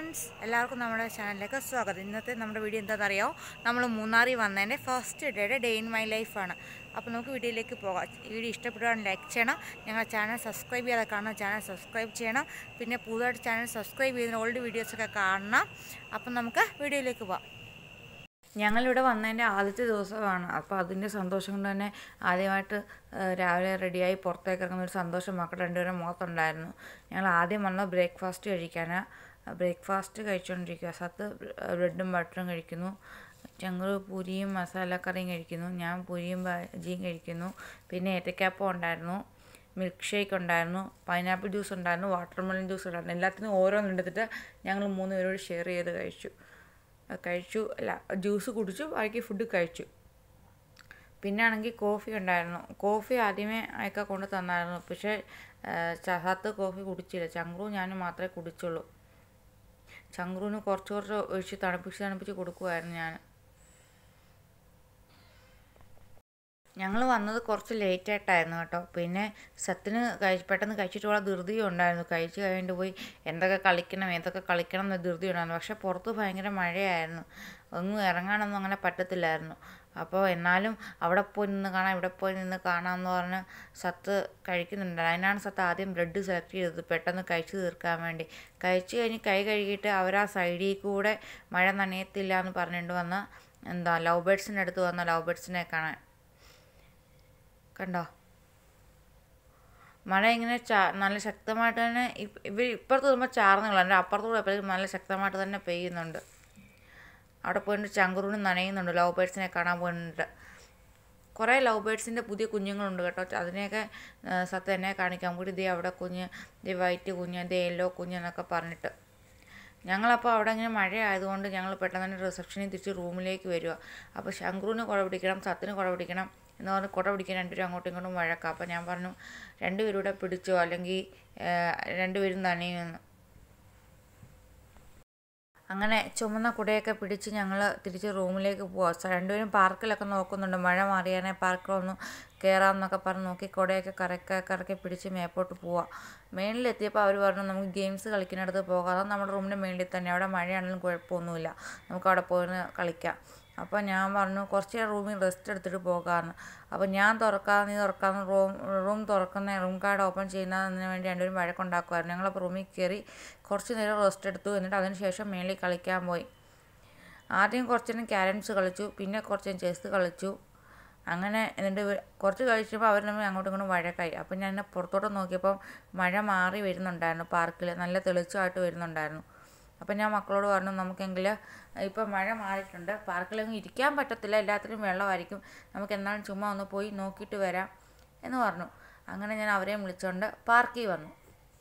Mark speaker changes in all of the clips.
Speaker 1: friends എല്ലാവർക്കും നമ്മുടെ ചാനലിലേക്ക് സ്വാഗതം ഇന്നത്തെ നമ്മുടെ വീഡിയോ എന്താണെന്ന് അറിയാമോ നമ്മൾ മൂന്നാറിൽ വന്നതിൻ്റെ ഫസ്റ്റ് ഡേയുടെ ഡേ ഇൻ മൈ ലൈഫാണ് അപ്പോൾ നമുക്ക് വീഡിയോയിലേക്ക് പോകാം വീഡിയോ ഇഷ്ടപ്പെടുകയാണെങ്കിൽ ലൈക്ക് ചെയ്യണം ഞങ്ങളുടെ ചാനൽ സബ്സ്ക്രൈബ് ചെയ്യാതെ കാണണം ചാനൽ സബ്സ്ക്രൈബ് ചെയ്യണം പിന്നെ പുതുതായിട്ട് ചാനൽ സബ്സ്ക്രൈബ് ചെയ്യുന്ന ഓൾഡ് വീഡിയോസൊക്കെ കാണണം അപ്പം നമുക്ക് വീഡിയോയിലേക്ക് പോകാം ഞങ്ങളിവിടെ വന്നതിൻ്റെ ആദ്യത്തെ ദിവസമാണ് അപ്പോൾ അതിൻ്റെ സന്തോഷം കൊണ്ട് തന്നെ ആദ്യമായിട്ട് ഏഹ്, രാവിലെ റെഡിയായി പുറത്തേക്ക് ഇറങ്ങുന്ന ഒരു സന്തോഷം മക്കളുടെ രണ്ടുപേരും മുഖത്തുണ്ടായിരുന്നു ഞങ്ങൾ ആദ്യം വന്ന ബ്രേക്ക്ഫാസ്റ്റ് കഴിക്കാനാണ് ബ്രേക്ക്ഫാസ്റ്റ് കഴിച്ചുകൊണ്ടിരിക്കുക സത്ത് ബ്രെഡും ബട്ടറും കഴിക്കുന്നു ചങ്ങറ് പൂരിയും മസാലക്കറിയും കഴിക്കുന്നു ഞാൻ പൂരിയും ബജിയും കഴിക്കുന്നു പിന്നെ ഏത്തക്കാപ്പം ഉണ്ടായിരുന്നു മിൽക്ക് ഷേക്ക് ഉണ്ടായിരുന്നു പൈനാപ്പിൾ ജ്യൂസ് ഉണ്ടായിരുന്നു വാട്ടർമെലൺ ജ്യൂസ് ഉണ്ടായിരുന്നു എല്ലാത്തിനും ഓരോന്നെടുത്തിട്ട് ഞങ്ങൾ മൂന്ന് പേരോട് ഷെയർ ചെയ്ത് കഴിച്ചു അത് കഴിച്ചു അല്ല ജ്യൂസ് കുടിച്ചു ബാക്കി ഫുഡ് കഴിച്ചു പിന്നെ ആണെങ്കിൽ കോഫി ഉണ്ടായിരുന്നു കോഫി ആദ്യമേ അയക്ക കൊണ്ട് തന്നായിരുന്നു പക്ഷേ ചഹത്ത് കോഫി കുടിച്ചില്ല ചങ്ക്രു ഞാനും മാത്രമേ കുടിച്ചുള്ളൂ ചങ്ക്രുവിന് കുറച്ച് കുറച്ച് ഒഴിച്ച് തണുപ്പിച്ച് തണുപ്പിച്ച് കൊടുക്കുമായിരുന്നു ഞാൻ ഞങ്ങൾ വന്നത് കുറച്ച് ലേറ്റ് ആയിട്ടായിരുന്നു കേട്ടോ പിന്നെ സത്തിന് കഴിച്ച് പെട്ടെന്ന് കഴിച്ചിട്ടുള്ള ധൃതിയും ഉണ്ടായിരുന്നു കഴിച്ച് കഴിഞ്ഞിട്ട് പോയി എന്തൊക്കെ കളിക്കണം ഏതൊക്കെ കളിക്കണം എന്ന ധൃതി ഉണ്ടായിരുന്നു പക്ഷെ പുറത്ത് ഭയങ്കര മഴയായിരുന്നു ഒന്നും ഇറങ്ങാനൊന്നും അങ്ങനെ പറ്റത്തില്ലായിരുന്നു അപ്പോൾ എന്നാലും അവിടെ പോയി നിന്ന് കാണാം ഇവിടെ പോയി നിന്ന് കാണാമെന്ന് പറഞ്ഞ് സത്ത് കഴിക്കുന്നുണ്ട് അതിനാണ് സത്ത് ആദ്യം ബ്രെഡ് സെലക്ട് ചെയ്തത് പെട്ടെന്ന് കഴിച്ച് തീർക്കാൻ വേണ്ടി കഴിച്ച് കഴിഞ്ഞ് കൈ കഴുകിയിട്ട് അവർ ആ സൈഡിൽ കൂടെ മഴ നനയത്തില്ല എന്ന് പറഞ്ഞിട്ട് വന്ന എന്താ ലവ് ബേഡ്സിൻ്റെ അടുത്ത് വന്ന ലവ് ബേഡ്സിനെ കാണാൻ കണ്ടോ മഴ ഇങ്ങനെ ചാ നല്ല ശക്തമായിട്ട് തന്നെ ഇപ്പ- ഇവർ ഇപ്പുറത്ത് വരുമ്പോൾ ചാർന്നുകളാണ് എൻ്റെ അപ്പുറത്ത് കൂടെ എപ്പോഴും നല്ല ശക്തമായിട്ട് തന്നെ പെയ്യുന്നുണ്ട് അവിടെ പോയിട്ട് ചങ്കുറൂന് നനയുന്നുണ്ട് ലവ് ബേഡ്സിനെ കാണാൻ പോയിട്ട് കുറേ ലവ് ബേഡ്സിൻ്റെ പുതിയ കുഞ്ഞുങ്ങളുണ്ട് കേട്ടോ അതിനെയൊക്കെ ആ, സത്ത് എന്നെ കാണിക്കാൻ കൂടി ഇതേ അവിടെ കുഞ്ഞ് ഇതേ വൈറ്റ് കുഞ്ഞ് ഇതേ യെല്ലോ കുഞ്ഞ് എന്നൊക്കെ പറഞ്ഞിട്ട് ഞങ്ങളപ്പോൾ അവിടെ ഇങ്ങനെ മഴ ആയതുകൊണ്ട് ഞങ്ങൾ പെട്ടെന്ന് തന്നെ റിസപ്ഷനിൽ തിരിച്ച് റൂമിലേക്ക് വരിക അപ്പോൾ ശങ്കുറിന് കുട പിടിക്കണം സത്തിന് കുട പിടിക്കണം എന്ന് പറഞ്ഞ് കുട പിടിക്കാൻ രണ്ടുപേരും അങ്ങോട്ടും ഇങ്ങോട്ടും വഴക്കാം അപ്പോൾ ഞാൻ പറഞ്ഞു രണ്ടുപേരും കൂടെ പിടിച്ചോ അല്ലെങ്കിൽ രണ്ടുപേരും നനയുമെന്ന് അങ്ങനെ ചുമന്ന കുടയൊക്കെ പിടിച്ച് ഞങ്ങൾ തിരിച്ച് റൂമിലേക്ക് പോവാം രണ്ടുപേരും പാർക്കിലൊക്കെ നോക്കുന്നുണ്ട് മഴ മാറിയാനേ പാർക്കിലൊന്ന് കയറാമെന്നൊക്കെ പറഞ്ഞ് നോക്കി കുടയൊക്കെ കറക്കെ കറക്കി പിടിച്ച് മേപ്പോട്ട് പോവാം മേളിലെത്തിയപ്പോൾ അവർ പറഞ്ഞു നമുക്ക് ഗെയിംസ് കളിക്കുന്നിടത്ത് പോകാം അത് നമ്മുടെ റൂമിൻ്റെ മേളിൽ തന്നെ അവിടെ മഴയാണെങ്കിലും കുഴപ്പമൊന്നുമില്ല നമുക്ക് അവിടെ പോയിരുന്ന് കളിക്കാം അപ്പോൾ ഞാൻ പറഞ്ഞു കുറച്ച് നേരം റൂമിൽ റെസ്റ്റ് എടുത്തിട്ട് പോകാമെന്ന് അപ്പോൾ ഞാൻ തുറക്കാം നീ തുറക്കാമെന്ന് റൂം റൂം തുറക്കുന്ന റൂം കാർഡ് ഓപ്പൺ ചെയ്യുന്നതിന് വേണ്ടി രണ്ടുപേരും വഴക്കുണ്ടാക്കുമായിരുന്നു ഞങ്ങളപ്പോൾ റൂമിൽ കയറി കുറച്ച് നേരം റെസ്റ്റ് എടുത്തു എന്നിട്ട് അതിന് ശേഷം മേളിൽ കളിക്കാൻ പോയി ആദ്യം കുറച്ച് നേരം ക്യാരംസ് കളിച്ചു പിന്നെ കുറച്ച് നേരം ചെസ് കളിച്ചു അങ്ങനെ എന്നിട്ട് ഇവർ- കുറച്ച് കഴിച്ചപ്പോൾ അവർ തമ്മിൽ അങ്ങോട്ടും ഇങ്ങോട്ടും വഴക്കായി അപ്പം ഞാൻ എന്നെ പുറത്തോട്ട് നോക്കിയപ്പം മഴ മാറി വരുന്നുണ്ടായിരുന്നു പാർക്കിൽ നല്ല തെളിച്ചമായിട്ട് വരുന്നുണ്ടായിരുന്നു അപ്പം ഞാൻ മക്കളോട് പറഞ്ഞു നമുക്കെങ്കിൽ ഇപ്പം മഴ മാറിയിട്ടുണ്ട് പാർക്കിലൊന്നും ഇരിക്കാൻ പറ്റത്തില്ല എല്ലാത്തിലും വെള്ളമായിരിക്കും നമുക്ക് എന്നാലും ചുമ്മാ ഒന്ന് പോയി നോക്കിയിട്ട് വരാം എന്ന് പറഞ്ഞു അങ്ങനെ ഞാൻ അവരെയും വിളിച്ചുകൊണ്ട് പാർക്കിൽ വന്നു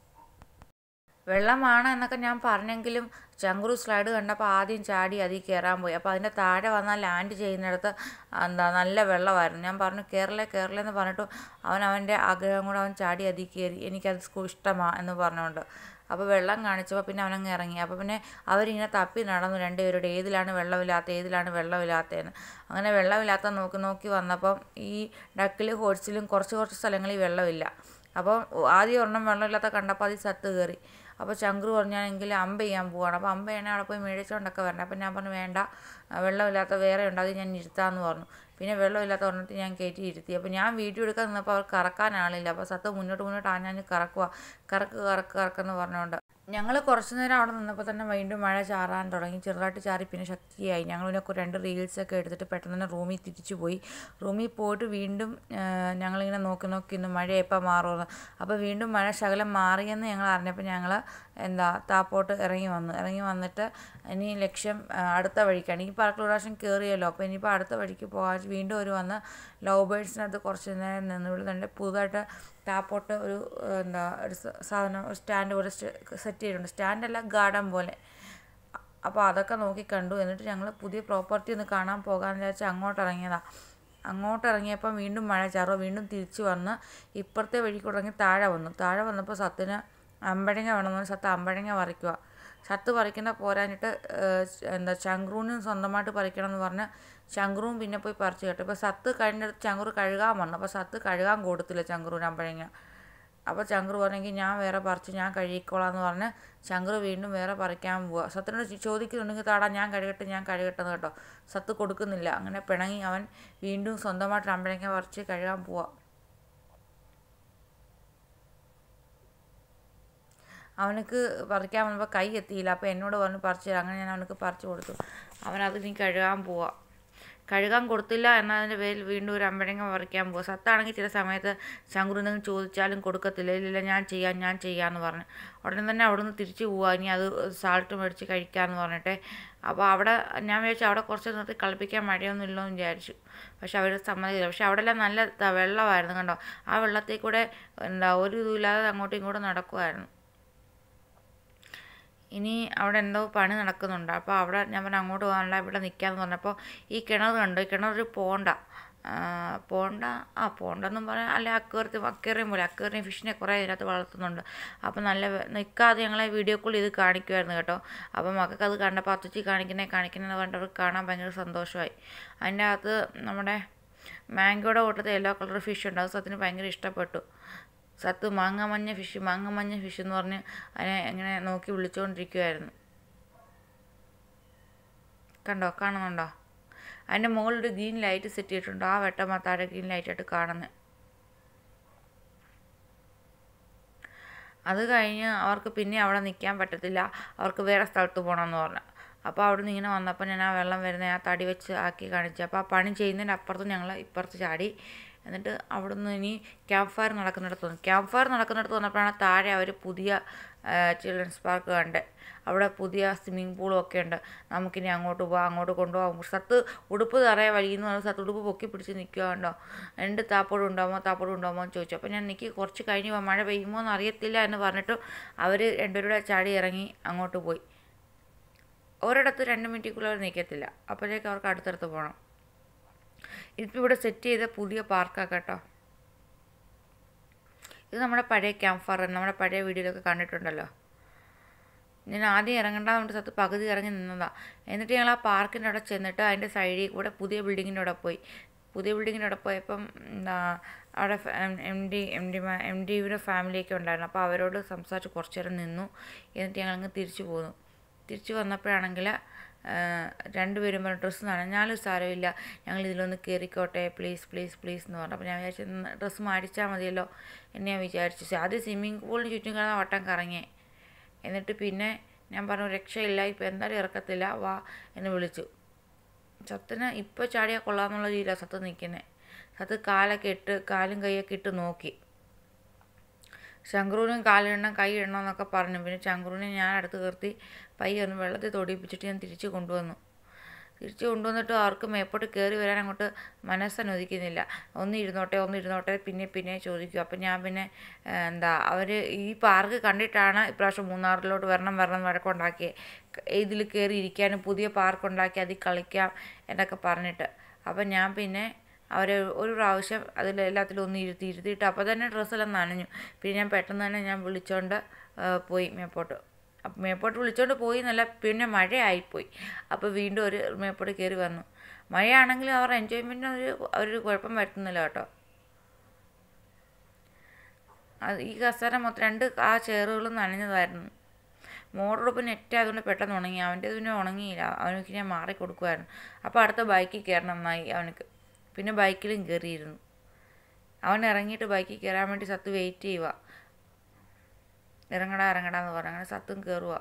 Speaker 1: വെള്ളമാണ് എന്നൊക്കെ ഞാൻ പറഞ്ഞെങ്കിലും ചങ്കുറു സ്ലൈഡ് കണ്ടപ്പോൾ ആദ്യം ചാടി അതിൽ കയറാൻ പോയി അപ്പോൾ അതിൻ്റെ താഴെ വന്നാൽ ലാൻഡ് ചെയ്യുന്നിടത്ത് എന്താ നല്ല വെള്ളമായിരുന്നു ഞാൻ പറഞ്ഞു കയറലേ കയറലേ എന്ന് പറഞ്ഞിട്ട് അവൻ അവൻ്റെ ആഗ്രഹം കൂടെ അവൻ ചാടി അതിൽ കയറി എനിക്കത് സ്കൂ ഇഷ്ടമാണ് എന്ന് പറഞ്ഞുകൊണ്ട് അപ്പോൾ വെള്ളം കാണിച്ചപ്പോൾ പിന്നെ അവനങ്ങ് ഇറങ്ങി അപ്പോൾ പിന്നെ അവരിങ്ങനെ തപ്പി നടന്നു രണ്ടുപേരുടെ ഏതിലാണ് വെള്ളമില്ലാത്ത ഏതിലാണ് വെള്ളമില്ലാത്തതെന്ന് അങ്ങനെ വെള്ളമില്ലാത്ത നോക്കി നോക്കി വന്നപ്പം ഈ ഡക്കിലും ഹോഴ്സിലും കുറച്ച് കുറച്ച് സ്ഥലങ്ങളിൽ വെള്ളമില്ല അപ്പോൾ ആദ്യം ഒരെണ്ണം വെള്ളമില്ലാത്ത കണ്ടപ്പോൾ അതിൽ സത്ത് കയറി അപ്പോൾ ചങ്ക്രു പറഞ്ഞാണെങ്കിൽ അമ്പ ചെയ്യാൻ പോവാണ് അപ്പോൾ അമ്പ ചെയ്യണേ അവിടെ പോയി മേടിച്ചുകൊണ്ടൊക്കെ വരണം അപ്പോൾ ഞാൻ പറഞ്ഞു വേണ്ട ആ, വെള്ളമില്ലാത്ത വേറെ ഉണ്ട് അത് ഞാൻ ഇരുത്താമെന്ന് പറഞ്ഞു പിന്നെ വെള്ളമില്ലാത്ത ഒരെണ്ണത്തിൽ ഞാൻ കയറ്റി ഇരുത്തി അപ്പോൾ ഞാൻ വീഡിയോ എടുക്കാൻ നിന്നപ്പോൾ അവർ കറക്കാൻ ആളില്ല അപ്പോൾ സത്ത് മുന്നോട്ട് മുന്നോട്ട് ആഞ്ഞാഞ്ഞ് കറക്കുക കറക്ക് കറക്ക് കറക്കെന്ന് പറഞ്ഞുകൊണ്ട് ഞങ്ങൾ കുറച്ച് നേരം അവിടെ നിന്നപ്പോൾ തന്നെ വീണ്ടും മഴ ചാറാൻ തുടങ്ങി ചെറുതായിട്ട് ചാറി പിന്നെ ശക്തിയായി ഞങ്ങൾ പിന്നെ ഒരു രണ്ട് റീൽസൊക്കെ എടുത്തിട്ട് പെട്ടെന്ന് തന്നെ റൂമിൽ തിരിച്ചു പോയി റൂമിൽ പോയിട്ട് വീണ്ടും ആ, ഞങ്ങളിങ്ങനെ നോക്കി നോക്കി ഇന്ന് മഴ എപ്പോൾ മാറുമെന്ന് അപ്പോൾ വീണ്ടും മഴ ശകലം മാറിയെന്ന് ഞങ്ങൾ അറിഞ്ഞപ്പോൾ ഞങ്ങൾ എന്താ താപ്പോട്ട് ഇറങ്ങി വന്നു ഇറങ്ങി വന്നിട്ട് ഇനി ലക്ഷ്യം ആ, അടുത്ത വഴിക്കാണ് ഈ പാർക്കിൽ ഒരു പ്രാവശ്യം കയറിയല്ലോ അപ്പോൾ ഇനിയിപ്പോൾ അടുത്ത വഴിക്ക് പോകാൻ വീണ്ടും ഒരു വന്ന് ലവ് ബേഡ്സിനകത്ത് കുറച്ച് നേരം നിന്ന് വിടുന്നുണ്ട് പുതുതായിട്ട് ടാപ്പോട്ട് ഒരു ഏഹ്, എന്താ ഒരു സ- സാധനം ഒരു സ്റ്റാൻഡ് പോലെ സെറ്റ് ചെയ്തിട്ടുണ്ട് സ്റ്റാൻഡല്ല ഗാർഡൻ പോലെ അപ്പോൾ അതൊക്കെ നോക്കി കണ്ടു എന്നിട്ട് ഞങ്ങൾ പുതിയ പ്രോപ്പർട്ടി ഒന്ന് കാണാൻ പോകാമെന്ന് വിചാരിച്ച് അങ്ങോട്ട് ഇറങ്ങിയതാണ് അങ്ങോട്ട് ഇറങ്ങിയപ്പം വീണ്ടും മഴ ചാറുക വീണ്ടും തിരിച്ചു വന്ന് ഇപ്പുറത്തെ വഴിക്ക് ഇറങ്ങി താഴെ വന്നു താഴെ വന്നപ്പോൾ സത്തിന് അമ്പഴങ്ങ വേണമെന്ന് പറഞ്ഞ് സത്ത് അമ്പഴങ്ങ പറിക്കുക സത്ത് പറിക്കുന്ന പോരാഞ്ഞിട്ട് ഏഹ്, എന്താ ചങ്ക്രൂനും സ്വന്തമായിട്ട് പറിക്കണം എന്ന് പറഞ്ഞ് ചങ്ക്രൂൻ പിന്നെ പോയി പറിച്ചു കേട്ടോ ഇപ്പോൾ സത്ത് കഴിഞ്ഞിടത്ത് ചങ്ക്രു കഴുകാൻ വന്നു അപ്പോൾ സത്ത് കഴുകാൻ കൊടുത്തില്ല ചങ്ക്രൂന് അമ്പഴങ്ങ അപ്പോൾ ചങ്ക്രു പറഞ്ഞെങ്കിൽ ഞാൻ വേറെ പറിച്ച് ഞാൻ കഴുകിക്കോളാം എന്ന് പറഞ്ഞ് ചങ്ക്രു വീണ്ടും വേറെ പറിക്കാൻ പോവുക സത്തിനോട് ചോ- ചോദിക്കുന്നുണ്ടെങ്കിൽ താടാ ഞാൻ കഴുകട്ടെ ഞാൻ കഴുകട്ടെ എന്ന് കേട്ടോ സത്ത് കൊടുക്കുന്നില്ല അങ്ങനെ പിണങ്ങി അവൻ വീണ്ടും സ്വന്തമായിട്ട് അമ്പഴങ്ങ പറിച്ച് കഴുകാൻ പോവുക അവനക്ക് പറിക്കാൻ വന്നപ്പോൾ കൈ എത്തിയില്ല അപ്പോൾ എന്നോട് പറഞ്ഞ് പറിച്ചു തരാം അങ്ങനെ ഞാൻ അവനക്ക് പറിച്ചു കൊടുത്തു അവനത് നീ കഴുകാൻ പോവാ കഴുകാൻ കൊടുത്തില്ല എന്നതിൻ്റെ പേരിൽ വീണ്ടും ഒരു അമ്പഴങ്ങ പറിക്കാൻ പോവുക സത്താണെങ്കിൽ ചില സമയത്ത് ശങ്കുറിനെങ്കിലും ചോദിച്ചാലും കൊടുക്കത്തില്ല ഇല്ലില്ല ഞാൻ ചെയ്യാം ഞാൻ ചെയ്യാമെന്ന് പറഞ്ഞു ഉടനെ തന്നെ അവിടെ നിന്ന് തിരിച്ചു പോവുക ഇനി അത് സാൾട്ട് മേടിച്ച് കഴിക്കാമെന്ന് പറഞ്ഞിട്ട് അപ്പോൾ അവിടെ ഞാൻ വിചാരിച്ചു അവിടെ കുറച്ച് നിർത്തി കളിപ്പിക്കാൻ മഴയൊന്നും ഇല്ലെന്ന് വിചാരിച്ചു പക്ഷെ അവർ സമ്മതിക്കില്ല പക്ഷെ അവിടെ എല്ലാം നല്ല ത- വെള്ളമായിരുന്നു കണ്ടോ ആ വെള്ളത്തിൽ കൂടെ എന്താ ഒരു ഇതുമില്ലാതെ അങ്ങോട്ടും ഇങ്ങോട്ടും നടക്കുമായിരുന്നു ഇനി അവിടെ എന്തോ പണി നടക്കുന്നുണ്ട് അപ്പോൾ അവിടെ ഞാൻ പറഞ്ഞു അങ്ങോട്ട് പോകാനുള്ള ഇവിടെ നിൽക്കാമെന്ന് പറഞ്ഞപ്പോൾ ഈ കിണർ കണ്ടു ഈ കിണർ പോണ്ട ആ, പോണ്ട ആ പോണ്ടെന്നും പറയാം അല്ല അക്വേറിയത്തിൽ അക്വേറിയം പോലെ അക്വേറിയം ഫിഷിനെ കുറേ ഇതിനകത്ത് വളർത്തുന്നുണ്ട് അപ്പോൾ നല്ല വെ- നിൽക്കാതെ ഞങ്ങളെ വീഡിയോ കോൾ ഇത് കാണിക്കുമായിരുന്നു കേട്ടോ അപ്പോൾ മക്കൾക്ക് അത് കണ്ടപ്പോൾ അത്തച്ചി കാണിക്കണേ കാണിക്കണേന്ന് പറഞ്ഞിട്ട് അവർക്ക് കാണാൻ ഭയങ്കര സന്തോഷമായി അതിൻ്റെ അകത്ത് നമ്മുടെ മാംഗോയുടെ കൂട്ടത്തിൽ യെല്ലോ കളർ ഫിഷ് ഉണ്ട് അത് സത്തിന് ഭയങ്കര ഇഷ്ടപ്പെട്ടു സത്ത് മാങ്ങ മഞ്ഞ ഫിഷ് മാങ്ങ മഞ്ഞ ഫിഷ് എന്ന് പറഞ്ഞ് അതിനെ ഇങ്ങനെ നോക്കി വിളിച്ചുകൊണ്ടിരിക്കുമായിരുന്നു കണ്ടോ കാണുന്നുണ്ടോ അതിൻ്റെ മുകളിൽ ഒരു ഗ്രീൻ ലൈറ്റ് സെറ്റ് ചെയ്തിട്ടുണ്ട് ആ വെട്ടം താഴെ ഗ്രീൻ ലൈറ്റായിട്ട് കാണുന്നത് അത് കഴിഞ്ഞ് അവർക്ക് പിന്നെ അവിടെ നിൽക്കാൻ പറ്റത്തില്ല അവർക്ക് വേറെ സ്ഥലത്ത് പോകണമെന്ന് പറഞ്ഞു അപ്പോൾ അവിടെ നിന്ന് ഇങ്ങനെ വന്നപ്പോൾ ഞാൻ ആ വെള്ളം വരുന്ന ആ തടി വെച്ച് ആക്കി കാണിച്ചു അപ്പോൾ ആ പണി ചെയ്യുന്നതിൻ്റെ അപ്പുറത്ത് ഞങ്ങൾ ഇപ്പുറത്ത് ചാടി എന്നിട്ട് അവിടെ നിന്ന് ഇനി ക്യാമ്പ് ഫയർ നടക്കുന്നിടത്ത് വന്നു ക്യാമ്പ് ഫയർ നടക്കുന്നിടത്ത് വന്നപ്പോഴാണ് താഴെ അവർ പുതിയ ചിൽഡ്രൻസ് പാർക്ക് കണ്ടത് അവിടെ പുതിയ സ്വിമ്മിംഗ് പൂളും ഒക്കെ ഉണ്ട് നമുക്കിനി അങ്ങോട്ട് പോകാം അങ്ങോട്ട് കൊണ്ടുപോകാം സത്ത് ഉടുപ്പ് തറയെ വലിയെന്ന് പറഞ്ഞു സത്ത് ഉടുപ്പ് പൊക്കി പിടിച്ച് നിൽക്കുക കണ്ടോ രണ്ട് താപ്പോടും ഉണ്ടാകുമോ താപ്പോടും ഉണ്ടാകുമോ എന്ന് ചോദിച്ചു അപ്പോൾ ഞാൻ എനിക്ക് കുറച്ച് കഴിഞ്ഞ് വാ, മഴ പെയ്യുമോ എന്ന് അറിയത്തില്ല എന്ന് പറഞ്ഞിട്ട് അവർ രണ്ടുപേരുടെ ചാടി ഇറങ്ങി അങ്ങോട്ട് പോയി ഒരിടത്ത് രണ്ട് മിനിറ്റിക്കുള്ളിൽ അവർ നിൽക്കത്തില്ല അപ്പോഴേക്ക് അവർക്ക് അടുത്തടുത്ത് പോകണം ഇതിപ്പോൾ ഇവിടെ സെറ്റ് ചെയ്ത പുതിയ പാർക്കാണ് കേട്ടോ ഇത് നമ്മുടെ പഴയ ക്യാമ്പ് ഫയർ നമ്മുടെ പഴയ വീഡിയോയിലൊക്കെ കണ്ടിട്ടുണ്ടല്ലോ ഞാൻ ആദ്യം ഇറങ്ങേണ്ട കൊണ്ട് സത്ത് പകുതി ഇറങ്ങി നിന്നതാണ് എന്നിട്ട് ഞങ്ങൾ ആ പാർക്കിൻ്റെ അവിടെ ചെന്നിട്ട് അതിൻ്റെ സൈഡിൽ കൂടെ പുതിയ ബിൽഡിങ്ങിൻ്റെ അവിടെ പോയി പുതിയ ബിൽഡിങ്ങിൻ്റെ അവിടെ പോയപ്പം എന്താ അവിടെ M D M D M ഡിയുടെ ഫാമിലിയൊക്കെ ഉണ്ടായിരുന്നു അപ്പോൾ അവരോട് സംസാരിച്ച് കുറച്ച് നേരം നിന്നു എന്നിട്ട് ഞങ്ങളങ്ങ് തിരിച്ചു പോന്നു തിരിച്ചു വന്നപ്പോഴാണെങ്കിൽ രണ്ടുപേരും പറഞ്ഞു ഡ്രസ്സ് നനഞ്ഞാലും സാരമില്ല ഞങ്ങൾ ഇതിലൊന്ന് കയറിക്കോട്ടെ പ്ലീസ് പ്ലീസ് പ്ലീസ് എന്ന് പറഞ്ഞു അപ്പോൾ ഞാൻ വിചാരിച്ചു ഡ്രസ്സ് മാടിച്ചാൽ മതിയല്ലോ എന്ന് ഞാൻ വിചാരിച്ചു ആദ്യം സ്വിമ്മിംഗ് പൂളിന് ചുറ്റും കിടന്ന വട്ടം കറങ്ങി എന്നിട്ട് പിന്നെ ഞാൻ പറഞ്ഞു രക്ഷയില്ല ഇപ്പം എന്തായാലും ഇറക്കത്തില്ല വാ എന്ന് വിളിച്ചു സത്തിന് ഇപ്പോൾ ചാടിയാൽ കൊള്ളാമെന്നുള്ള രീതിയിലാണ് സത്ത് നിൽക്കുന്നത് സത്ത് കാലൊക്കെ ഇട്ട് കാലും കൈയൊക്കെ ഇട്ട് നോക്കി ശങ്കുറുവിനും കാലിടണം കൈ ഇടണം എന്നൊക്കെ പറഞ്ഞു പിന്നെ ശങ്കുറുവിനെ ഞാൻ അടുത്ത് നിർത്തി പയ്യെ ഒന്ന് വെള്ളത്തിൽ തൊടിയിപ്പിച്ചിട്ട് ഞാൻ തിരിച്ച് കൊണ്ടുവന്നു തിരിച്ച് കൊണ്ടുവന്നിട്ട് അവർക്ക് മേപ്പോട്ട് കയറി വരാൻ അങ്ങോട്ട് മനസ്സനുവദിക്കുന്നില്ല ഒന്ന് ഇരുന്നോട്ടെ ഒന്ന് ഇരുന്നോട്ടെ പിന്നെ പിന്നെ ചോദിക്കും അപ്പം ഞാൻ പിന്നെ ഏ, എന്താ അവർ ഈ പാർക്ക് കണ്ടിട്ടാണ് ഇപ്രാവശ്യം മൂന്നാറിലോട്ട് വരണം വരണം വഴക്കുണ്ടാക്കിയത് ഇതിൽ കയറി ഇരിക്കാനും പുതിയ പാർക്ക് ഉണ്ടാക്കി അതിൽ കളിക്കാം എന്നൊക്കെ പറഞ്ഞിട്ട് അപ്പം ഞാൻ പിന്നെ അവരെ ഒരു പ്രാവശ്യം അതിൽ എല്ലാത്തിലും ഒന്ന് ഇരുത്തി ഇരുത്തിയിട്ട് അപ്പോൾ തന്നെ ഡ്രസ്സെല്ലാം നനഞ്ഞു പിന്നെ ഞാൻ പെട്ടെന്ന് തന്നെ ഞാൻ വിളിച്ചോണ്ട് ആ, പോയി മേപ്പോട്ട് അപ്പം മേപ്പോട്ട് വിളിച്ചോണ്ട് പോയി എന്നല്ല പിന്നെ മഴയായിപ്പോയി അപ്പോൾ വീണ്ടും ഒരു മേപ്പോട്ട് കയറി വന്നു മഴയാണെങ്കിലും അവർ എൻജോയ്മെൻറ്റിന് ഒരു ഒരു കുഴപ്പം വരുത്തുന്നില്ല കേട്ടോ അത് ഈ കസേര മൊത്തം രണ്ട് ആ ചെയറുകളും നനഞ്ഞതായിരുന്നു മോട്ടറുപ്പ് നെറ്റ് ആയതുകൊണ്ട് പെട്ടെന്ന് ഉണങ്ങി അവൻ്റെ പിന്നെ ഉണങ്ങിയില്ല അവനക്ക് ഞാൻ മാറി കൊടുക്കുമായിരുന്നു അപ്പോൾ അടുത്ത ബൈക്കിൽ കയറണം എന്നായി അവനക്ക് പിന്നെ ബൈക്കിലും കയറിയിരുന്നു അവൻ ഇറങ്ങിയിട്ട് ബൈക്കിൽ കയറാൻ വേണ്ടി സത്ത് വെയിറ്റ് ചെയ്യുക ഇറങ്ങടാ ഇറങ്ങടാ എന്ന് പറഞ്ഞു അങ്ങനെ സത്തും കയറുക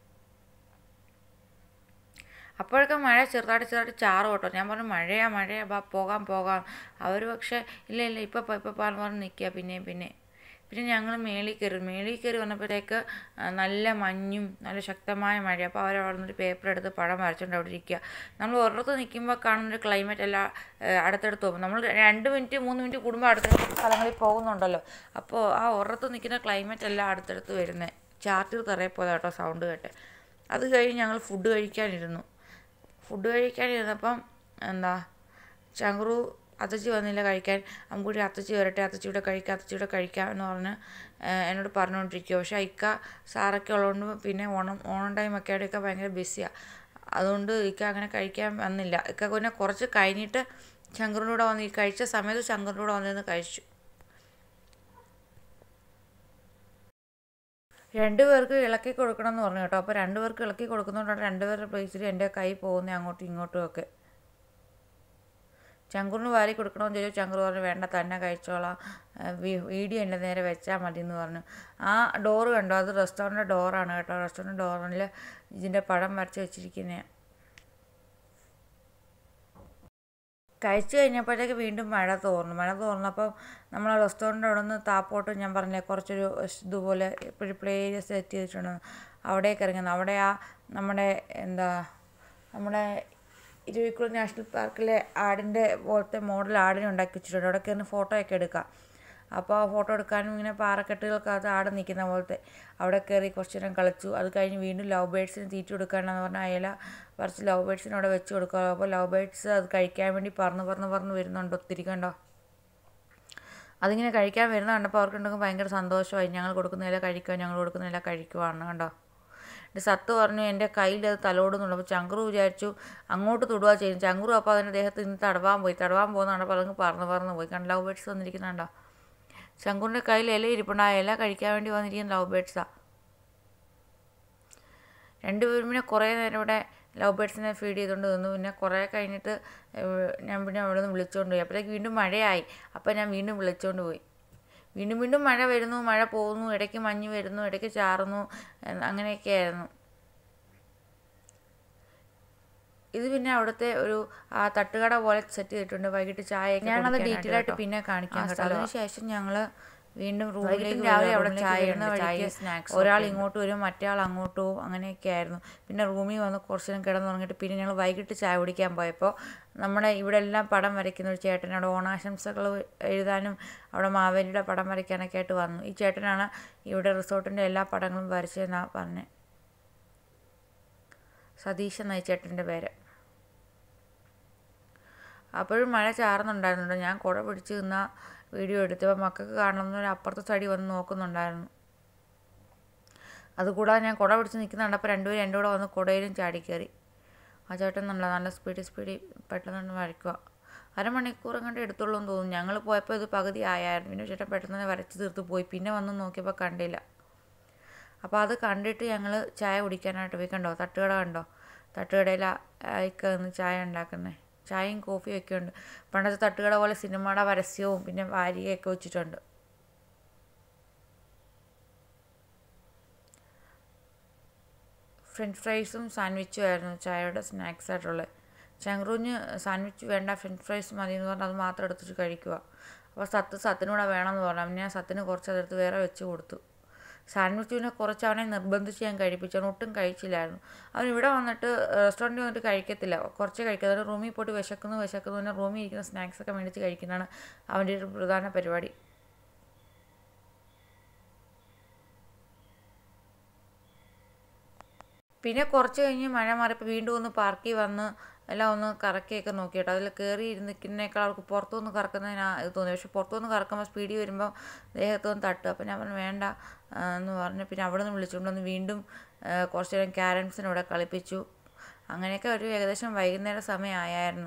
Speaker 1: അപ്പോഴൊക്കെ മഴ ചെറുതായിട്ട് ചെറുതായിട്ട് ചാറ് കേട്ടോ ഞാൻ പറഞ്ഞു മഴയാ മഴയാ ബാ പോകാം പോകാം അവർ പക്ഷേ ഇല്ല ഇല്ല ഇപ്പം പോ ഇപ്പം പാന്ന് പറഞ്ഞ് നിൽക്കുക പിന്നെയും പിന്നെ പിന്നെ ഞങ്ങൾ മേളിൽ കയറി മേളിൽ കയറി വന്നപ്പോഴത്തേക്ക് ആ, നല്ല മഞ്ഞും നല്ല ശക്തമായ മഴ അപ്പോൾ അവർ അവിടെ നിന്നൊരു പേപ്പർ എടുത്ത് പടം വരച്ചുകൊണ്ട് അവിടെ ഇരിക്കുക നമ്മൾ ഒരിടത്ത് നിൽക്കുമ്പോൾ കാണുന്നൊരു ക്ലൈമറ്റ് എല്ലാം ഏ, അടുത്തടുത്ത് പോകും നമ്മൾ രണ്ട് മിനിറ്റ് മൂന്ന് മിനിറ്റ് കൂടുമ്പോൾ അടുത്ത സ്ഥലങ്ങളിൽ പോകുന്നുണ്ടല്ലോ അപ്പോൾ ആ ഒരിടത്ത് നിൽക്കുന്ന ക്ലൈമറ്റ് എല്ലാം അടുത്തടുത്ത് വരുന്നത് ചാർട്ടിൽ തറയിൽ പോയതാ കേട്ടോ സൗണ്ട് കേട്ട് അത് കഴിഞ്ഞ് ഞങ്ങൾ ഫുഡ് കഴിക്കാനിരുന്നു ഫുഡ് കഴിക്കാനിരുന്നപ്പം എന്താ ചങ്ക്രു അത്തച്ചി വന്നില്ല കഴിക്കാൻ അമ്പൂടി അത്തച്ചി വരട്ടെ അത്തച്ചിയുടെ കഴിക്കാം അത്തച്ചിയുടെ കഴിക്കാം എന്ന് പറഞ്ഞ് ഏഹ് എന്നോട് പറഞ്ഞുകൊണ്ടിരിക്കുക പക്ഷേ ഇക്ക സാറൊക്കെ ഉള്ളതുകൊണ്ട് പിന്നെ ഓണം ഓണം ടൈമൊക്കെ ആയിട്ട് ഇക്ക ഭയങ്കര ബിസിയാണ് അതുകൊണ്ട് ഇക്ക അങ്ങനെ കഴിക്കാൻ വന്നില്ല ഇക്ക പിന്നെ കുറച്ച് കഴിഞ്ഞിട്ട് ശങ്കറിൻ്റെ കൂടെ വന്ന് ഈ കഴിച്ച സമയത്ത് ശങ്കറിൻ്റെ കൂടെ വന്നിരുന്ന് കഴിച്ചു രണ്ടുപേർക്ക് ഇളക്കി കൊടുക്കണം എന്ന് പറഞ്ഞു കേട്ടോ അപ്പോൾ രണ്ടുപേർക്ക് ഇളക്കി കൊടുക്കുന്നതുകൊണ്ടാണ് രണ്ടുപേരുടെ പ്ലേസിൽ എൻ്റെ കൈ പോകുന്നത് അങ്ങോട്ടും ഇങ്ങോട്ടും ഒക്കെ ചങ്കുറിന് വാരി കൊടുക്കണമെന്ന് ചോദിച്ചു ചങ്കുർ പറഞ്ഞു വേണ്ട തന്നെ കഴിച്ചോളാം ആ, വി- വീഡിയോ എൻ്റെ നേരെ വെച്ചാൽ മതി എന്ന് പറഞ്ഞു ആ ഡോറ് കണ്ടോ അത് റെസ്റ്റോറൻറ്റ് ഡോറാണ് കേട്ടോ റെസ്റ്റോറൻറ്റ് ഡോറിൽ ഇതിൻ്റെ പടം വരച്ച് വെച്ചിരിക്കുന്നതാണ് കഴിച്ചു കഴിഞ്ഞപ്പോഴത്തേക്ക് വീണ്ടും മഴ തോർന്നു മഴ തോർന്നപ്പോൾ നമ്മൾ റെസ്റ്റോറൻറ്റ് അവിടെ നിന്ന് താപ്പോട്ട് ഞാൻ പറഞ്ഞില്ലേ കുറച്ചൊരു സ് ഇതുപോലെ ഇപ്പോഴും പ്ലേ ഏരിയ സെറ്റ് ചെയ്തിട്ടുണ്ട് അവിടേക്ക് ഇറങ്ങുന്നത് അവിടെ ആ നമ്മുടെ എന്താ നമ്മുടെ ഇരുവിക്കുളം നാഷണൽ പാർക്കിലെ ആടിൻ്റെ പോലത്തെ മോഡൽ ആടിനെ ഉണ്ടാക്കി വെച്ചിട്ടുണ്ട് അവിടെ കയറി ഫോട്ടോയൊക്കെ എടുക്കാം അപ്പോൾ ആ ഫോട്ടോ എടുക്കാനും ഇങ്ങനെ പാറക്കെട്ടുകൾക്കകത്ത് ആട് നിൽക്കുന്ന പോലത്തെ അവിടെ കയറി കുറച്ച് നേരം കളിച്ചു അത് കഴിഞ്ഞ് വീണ്ടും ലവ് ബേഡ്സിന് തീറ്റ കൊടുക്കാനെന്ന് പറഞ്ഞാൽ അയല പറിച്ച് ലവ് ബേഡ്സിന് അവിടെ വെച്ച് കൊടുക്കുക അപ്പോൾ ലവ് ബേഡ്സ് അത് കഴിക്കാൻ വേണ്ടി പറന്ന് പറന്ന് പറന്ന് വരുന്നുണ്ട് ഒത്തിരി കണ്ടോ അതിങ്ങനെ കഴിക്കാൻ വരുന്ന കണ്ടപ്പോൾ അവർക്കുണ്ടെങ്കിൽ ഭയങ്കര സന്തോഷമായി ഞങ്ങൾ കൊടുക്കുന്നില്ല കഴിക്കുക ഞങ്ങൾ കൊടുക്കുന്നില്ല കഴിക്കുവാണ് കണ്ടോ എൻ്റെ സത്ത് പറഞ്ഞു എൻ്റെ കയ്യിൽ അത് തലോടുന്നുണ്ട് അപ്പോൾ ചങ്കുറു വിചാരിച്ചു അങ്ങോട്ട് തൊടുക ചെയ്യും ചങ്കുറു അപ്പോൾ അതിൻ്റെ ദേഹത്ത് നിന്ന് തടവാൻ പോയി തടവാൻ പോകുന്ന കണ്ടപ്പോൾ അതങ്ങ് പറന്ന് പറന്ന് പോയി കണ്ട ലവ് ബേഡ്സ് വന്നിരിക്കുന്നുണ്ടോ ശങ്കുറിൻ്റെ കയ്യിൽ ഇല ഇരിപ്പുണ്ട് ആ ഇല കഴിക്കാൻ വേണ്ടി വന്നിരിക്കുന്ന ലവ് ബേഡ്സാണ് രണ്ടുപേരും പിന്നെ കുറേ നേരം ഇവിടെ ലവ് ബേഡ്സിനെ ഫീഡ് ചെയ്തുകൊണ്ട് നിന്നു പിന്നെ കുറേ കഴിഞ്ഞിട്ട് ഏഹ് ഞാൻ പിന്നെ അവിടെ നിന്ന് വിളിച്ചുകൊണ്ട് പോയി അപ്പോഴേക്ക് വീണ്ടും മഴയായി അപ്പോൾ ഞാൻ വീണ്ടും വിളിച്ചുകൊണ്ട് പോയി വീണ്ടും വീണ്ടും മഴ വരുന്നു മഴ പോകുന്നു ഇടയ്ക്ക് മഞ്ഞ് വരുന്നു ഇടയ്ക്ക് ചാറുന്നു എന്ന് അങ്ങനെയൊക്കെ ആയിരുന്നു ഇത് പിന്നെ അവിടുത്തെ ഒരു ആ തട്ടുകട പോലെ സെറ്റ് ചെയ്തിട്ടുണ്ട് വൈകിട്ട് ചായ ഞാനത് ഡീറ്റെയിൽ ആയിട്ട് പിന്നെ കാണിക്കാം കേട്ടോ അതിനുശേഷം ഞങ്ങൾ വീണ്ടും റൂമിലേക്ക് രാവിലെ അവിടെ ചായ ഇടുന്ന വഴിക്ക് സ്നാക്സ് ഒരാൾ ഇങ്ങോട്ട് വരും മറ്റേ ആൾ അങ്ങോട്ട് പോകും അങ്ങനെയൊക്കെ ആയിരുന്നു പിന്നെ റൂമിൽ വന്ന് കുറച്ച് നേരം കിടന്നുറങ്ങിയിട്ട് പിന്നെ ഞങ്ങൾ വൈകിട്ട് ചായ കുടിക്കാൻ പോയപ്പോൾ നമ്മുടെ ഇവിടെ എല്ലാം പടം വരയ്ക്കുന്ന ഒരു ചേട്ടൻ അവിടെ ഓണാശംസകൾ എഴുതാനും അവിടെ മാവേലിയുടെ പടം വരയ്ക്കാനൊക്കെ ആയിട്ട് വന്നു ഈ ചേട്ടനാണ് ഇവിടെ റിസോർട്ടിൻ്റെ എല്ലാ പടങ്ങളും വരച്ചതെന്നാണ് പറഞ്ഞത് സതീഷ് എന്ന ഈ ചേട്ടൻ്റെ പേര് അപ്പോഴും മഴ ചാറുന്നുണ്ടായിരുന്നുണ്ട് ഞാൻ കുട പിടിച്ച് നിന്ന വീഡിയോ എടുത്തപ്പോൾ മക്കൾക്ക് കാണണമെന്നൊരു അപ്പുറത്തെ സൈഡിൽ വന്ന് നോക്കുന്നുണ്ടായിരുന്നു അതുകൂടാതെ ഞാൻ കുട പിടിച്ച് നിൽക്കുന്ന കണ്ടപ്പോൾ രണ്ടുപേരും എൻ്റെ കൂടെ വന്ന് കുടയിലും ചാടിക്കയറി ആ ചേട്ടൻ നല്ല നല്ല സ്പീഡിൽ സ്പീഡിൽ പെട്ടെന്ന് വരയ്ക്കുക അരമണിക്കൂർ കണ്ട് എടുത്തുള്ളൂ എന്ന് തോന്നുന്നു ഞങ്ങൾ പോയപ്പോൾ ഇത് പകുതി ആയായിരുന്നു പിന്നെ ചേട്ടൻ പെട്ടെന്ന് തന്നെ വരച്ച് തീർത്ത് പോയി പിന്നെ വന്ന് നോക്കിയപ്പോൾ കണ്ടില്ല അപ്പോൾ അത് കണ്ടിട്ട് ഞങ്ങൾ ചായ കുടിക്കാനായിട്ട് പോയി കണ്ടോ തട്ടുകട കണ്ടോ തട്ടുകടയിൽ അയക്ക നിന്ന് ചായ ഉണ്ടാക്കുന്നത് ചായയും കോഫിയും ഒക്കെ ഉണ്ട് പണ്ടത്തെ തട്ടുകട പോലെ സിനിമയുടെ പരസ്യവും പിന്നെ വാരികയൊക്കെ വെച്ചിട്ടുണ്ട് ഫ്രഞ്ച് ഫ്രൈസും സാൻഡ്വിച്ചും ആയിരുന്നു ചായയുടെ സ്നാക്സ് ആയിട്ടുള്ളത് ചങ്ക്രൂഞ്ഞ് സാൻഡ്വിച്ച് വേണ്ട ഫ്രഞ്ച് ഫ്രൈസ് മതി എന്ന് പറഞ്ഞാൽ അത് മാത്രം എടുത്തിട്ട് കഴിക്കുക അപ്പോൾ സത്ത് സത്തിനൂടെ വേണമെന്ന് പറഞ്ഞു അപ്പം ഞാൻ സത്തിന് കുറച്ച് അതെടുത്ത് വേറെ വെച്ച് കൊടുത്തു സാൻഡ്വിച്ച് പിന്നെ കുറച്ച് അവനെ നിർബന്ധിച്ച് ഞാൻ കഴിപ്പിച്ചു അവൻ ഒട്ടും കഴിച്ചില്ലായിരുന്നു അവൻ ഇവിടെ വന്നിട്ട് റെസ്റ്റോറൻറ്റിൽ വന്നിട്ട് കഴിക്കത്തില്ല കുറച്ച് കഴിക്കാതെ റൂമിൽ പോയിട്ട് വിശക്കുന്നു വിശക്കുന്നു പിന്നെ റൂമിൽ ഇരിക്കുന്ന സ്നാക്സ് ഒക്കെ മേടിച്ച് കഴിക്കുന്നതാണ് അവൻ്റെ ഒരു പ്രധാന പരിപാടി പിന്നെ കുറച്ച് കഴിഞ്ഞ് മഴ മാറിയപ്പോൾ വീണ്ടും ഒന്ന് പാർക്കിൽ വന്ന് എല്ലാം ഒന്ന് കറക്കിയൊക്കെ നോക്കി കേട്ടോ അതിൽ കയറി ഇരുന്നിക്കുന്നേക്കാൾ അവർക്ക് പുറത്തുനിന്ന് കറക്കുന്നതിനാ ഇത് തോന്നി പക്ഷെ പുറത്തുനിന്ന് കറക്കുമ്പോൾ സ്പീഡിൽ വരുമ്പോൾ ദേഹത്തൊന്ന് തട്ടുക അപ്പോൾ ഞാൻ പറഞ്ഞു വേണ്ട ആ, എന്ന് പറഞ്ഞു പിന്നെ അവിടെ നിന്ന് വിളിച്ചുകൊണ്ട് വന്ന് വീണ്ടും ആ, കുറച്ച് നേരം ക്യാരംസിന് ഇവിടെ കളിപ്പിച്ചു അങ്ങനെയൊക്കെ ഒരു ഏകദേശം വൈകുന്നേരം സമയമായായിരുന്നു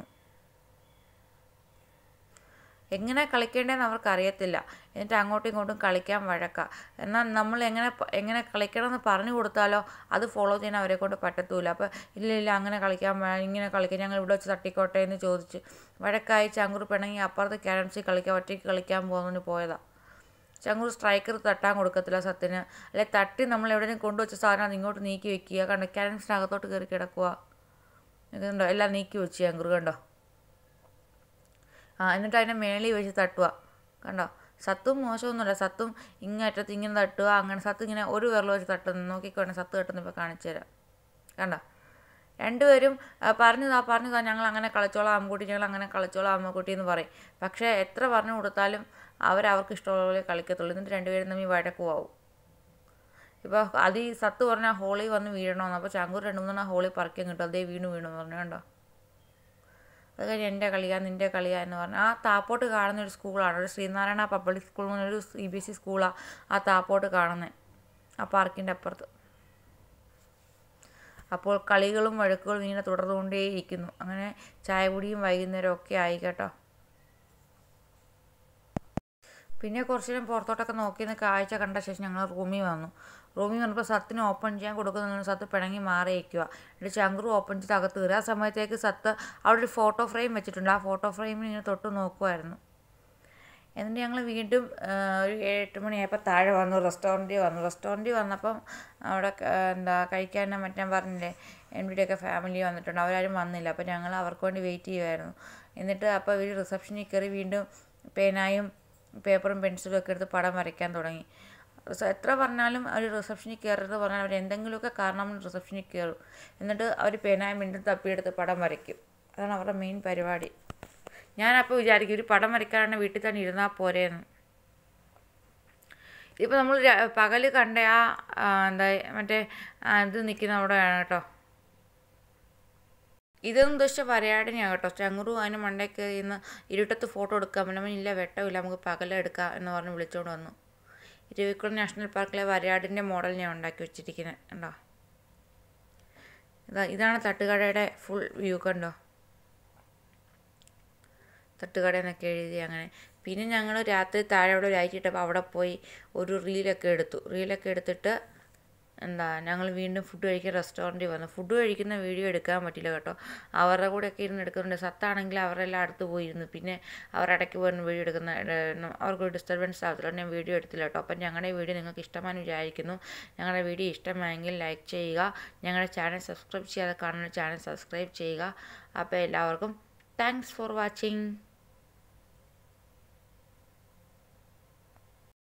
Speaker 1: എങ്ങനെ കളിക്കേണ്ടതെന്ന് അവർക്ക് അറിയത്തില്ല എന്നിട്ട് അങ്ങോട്ടും ഇങ്ങോട്ടും കളിക്കാൻ വഴക്ക എന്നാൽ നമ്മൾ എങ്ങനെ പ- എങ്ങനെ കളിക്കണമെന്ന് പറഞ്ഞു കൊടുത്താലോ അത് ഫോളോ ചെയ്യാൻ അവരെ കൊണ്ട് പറ്റത്തൂല അപ്പോൾ ഇല്ല ഇല്ല അങ്ങനെ കളിക്കാൻ വേ- ഇങ്ങനെ കളിക്കാം ഞങ്ങൾ ഇവിടെ വെച്ച് തട്ടിക്കോട്ടെ എന്ന് ചോദിച്ച് വഴക്കായി ചങ്കുർ പിണങ്ങി അപ്പുറത്ത് ക്യാരംസിൽ കളിക്കാൻ ഒറ്റയ്ക്ക് കളിക്കാൻ പോകുന്നതിന് പോയതാ ചങ്കൂർ സ്ട്രൈക്കർ തട്ടാൻ കൊടുക്കത്തില്ല സത്തിന് അല്ലെ തട്ടി നമ്മൾ എവിടെയെങ്കിലും കൊണ്ടുവച്ച സാധനം അത് ഇങ്ങോട്ട് നീക്കി വെക്കുക കണ്ടോ ക്യാരംസിനകത്തോട്ട് കയറി കിടക്കുക ഇതുണ്ടോ എല്ലാം നീക്കി വെച്ച് ചങ്കൂർ കണ്ടോ ആ എന്നിട്ട് അതിനെ മേളിൽ വെച്ച് തട്ടുക കണ്ടോ സത്തും മോശമൊന്നുമില്ല സത്തും ഇങ്ങറ്റത്ത് ഇങ്ങനെ തട്ടുക അങ്ങനെ സത്ത് ഇങ്ങനെ ഒരു വിരൽ വെച്ച് തട്ടുന്നു നോക്കിക്കോണേ സത്ത് തട്ടുന്ന ഇപ്പോൾ കാണിച്ചു തരാം കണ്ടോ രണ്ടുപേരും ആ, പറഞ്ഞതാ പറഞ്ഞതാ ഞങ്ങൾ അങ്ങനെ കളിച്ചോളാം അമ്മക്കുട്ടി ഞങ്ങൾ അങ്ങനെ കളിച്ചോളാം അമ്മക്കുട്ടി എന്ന് പറയും പക്ഷേ എത്ര പറഞ്ഞു കൊടുത്താലും അവരവർക്ക് ഇഷ്ടമുള്ള പോലെ കളിക്കത്തുള്ളൂ എന്നിട്ട് രണ്ടുപേരും തമ്മിൽ വഴക്കുമാവും ഇപ്പോൾ അത് ഈ സത്ത് പറഞ്ഞാൽ ഹോളി വന്ന് വീഴണമെന്ന് അപ്പോൾ ചങ്കൂർ രണ്ട് മൂന്നെണ്ണം ഹോളി പറിക്കാൻ കിട്ടും അതേ വീണ് വീണു എന്ന് പറഞ്ഞു കണ്ടോ അത് കഴിഞ്ഞ് എൻ്റെ കളിയാ നിൻ്റെ കളിയാ എന്ന് പറഞ്ഞു ആ താപ്പോട്ട് കാണുന്ന ഒരു സ്കൂളാണ് ഒരു ശ്രീനാരായണ പബ്ലിക് സ്കൂൾ എന്ന് പറഞ്ഞൊരു സി ബി എസ് ഇ സ്കൂളാണ് ആ താപ്പോട്ട് കാണുന്നത് ആ പാർക്കിൻ്റെ അപ്പുറത്ത് അപ്പോൾ കളികളും വഴക്കുകളും ഇങ്ങനെ തുടർന്നുകൊണ്ടേയിരിക്കുന്നു അങ്ങനെ ചായ കുടിയും വൈകുന്നേരം ഒക്കെ ആയി കേട്ടോ പിന്നെ കുറച്ച് നേരം പുറത്തോട്ടൊക്കെ നോക്കി നിന്ന് കാഴ്ച കണ്ട ശേഷം ഞങ്ങൾ റൂമിൽ വന്നു റൂമിൽ വന്നപ്പോൾ സത്തിന് ഓപ്പൺ ചെയ്യാൻ കൊടുക്കുന്ന സത്ത് പിണങ്ങി മാറിയിരിക്കുക എന്നിട്ട് ചങ്ക്രു ഓപ്പൺ ചെയ്ത് അകത്ത് കയറി ആ സമയത്തേക്ക് സത്ത് അവിടെ ഒരു ഫോട്ടോ ഫ്രെയിം വെച്ചിട്ടുണ്ട് ആ ഫോട്ടോ ഫ്രെയിമിൽ ഇങ്ങനെ തൊട്ട് നോക്കുമായിരുന്നു എന്നിട്ട് ഞങ്ങൾ വീണ്ടും ആ, ഒരു ഏഴെട്ട് മണിയായപ്പോൾ താഴെ വന്നു റെസ്റ്റോറൻറ്റിൽ വന്നു റെസ്റ്റോറൻറ്റിൽ വന്നപ്പം അവിടെ ക- എന്താ കഴിക്കാനും മറ്റേ ഞാൻ പറഞ്ഞില്ലേ എൻ്റെയൊക്കെ ഫാമിലി വന്നിട്ടുണ്ട് അവരാരും വന്നില്ല അപ്പോൾ ഞങ്ങൾ അവർക്ക് വേണ്ടി വെയിറ്റ് ചെയ്യുമായിരുന്നു എന്നിട്ട് അപ്പോൾ ഇവർ റിസപ്ഷനിൽ കയറി വീണ്ടും പേനായും പേപ്പറും പെൻസിലും ഒക്കെ എടുത്ത് പടം വരയ്ക്കാൻ തുടങ്ങി റിസ- എത്ര പറഞ്ഞാലും അവർ റിസപ്ഷനിൽ കയറരുത് പറഞ്ഞാൽ അവർ എന്തെങ്കിലുമൊക്കെ കാരണം റിസപ്ഷനിൽ കയറും എന്നിട്ട് അവർ പേനായും വീണ്ടും തപ്പിയെടുത്ത് പടം വരയ്ക്കും അതാണ് അവരുടെ മെയിൻ പരിപാടി ഞാനപ്പോൾ വിചാരിക്കും ഒരു പടം വരയ്ക്കാനാണ് വീട്ടിൽ തന്നെ ഇരുന്നാൽ പോരേന്ന് ഇപ്പോൾ നമ്മൾ പകൽ കണ്ട ആ ആ, എന്താ മറ്റേ ആ, ഇത് നിൽക്കുന്ന അവിടെയാണ് കേട്ടോ ഇതൊന്നും ഉദ്ദേശിച്ച വരയാടിനെയാണ് കേട്ടോ ചങ്ങുറു അതിന് മണ്ടയ്ക്ക് ഇന്ന് ഇരുട്ടത്ത് ഫോട്ടോ എടുക്കാൻ പറ്റും ഇല്ല വെട്ടമില്ല നമുക്ക് പകലെടുക്കാം എന്ന് പറഞ്ഞ് വിളിച്ചുകൊണ്ട് വന്നു രവിക്കുളം നാഷണൽ പാർക്കിലെ വരയാടിൻ്റെ മോഡൽ ഞാൻ ഉണ്ടാക്കി വെച്ചിരിക്കുന്നത് കണ്ടോ ഇതാ ഇതാണ് തട്ടുകടയുടെ ഫുൾ വ്യൂ കണ്ടോ തട്ടുകട എന്നൊക്കെ എഴുതി അങ്ങനെ പിന്നെ ഞങ്ങൾ രാത്രി താഴെ അവിടെ ലൈറ്റ് ഇട്ടപ്പോൾ അവിടെ പോയി ഒരു റീലൊക്കെ എടുത്തു റീലൊക്കെ എടുത്തിട്ട് എന്താ ഞങ്ങൾ വീണ്ടും ഫുഡ് കഴിക്കാൻ റെസ്റ്റോറൻറ്റിൽ വന്നു ഫുഡ് കഴിക്കുന്ന വീഡിയോ എടുക്കാൻ പറ്റില്ല കേട്ടോ അവരുടെ കൂടെ ഒക്കെ ഇരുന്ന് എടുക്കുന്നുണ്ട് സത്താണെങ്കിൽ അവരെല്ലാം അടുത്ത് പോയിരുന്നു പിന്നെ അവർ ഇടയ്ക്ക് പോയി വീഡിയോ എടുക്കുന്ന ഏഹ്, അവർക്ക് ഡിസ്റ്റർബൻസ് ആകത്തില്ല ഞാൻ വീഡിയോ എടുത്തില്ല കേട്ടോ അപ്പം ഞങ്ങളുടെ വീഡിയോ നിങ്ങൾക്ക് ഇഷ്ടമാണെന്ന് വിചാരിക്കുന്നു ഞങ്ങളുടെ വീഡിയോ ഇഷ്ടമായെങ്കിൽ ലൈക്ക് ചെയ്യുക ഞങ്ങളുടെ ചാനൽ സബ്സ്ക്രൈബ് ചെയ്യാതെ കാണുന്ന ചാനൽ സബ്സ്ക്രൈബ് ചെയ്യുക അപ്പോൾ എല്ലാവർക്കും താങ്ക്സ് ഫോർ വാച്ചിങ്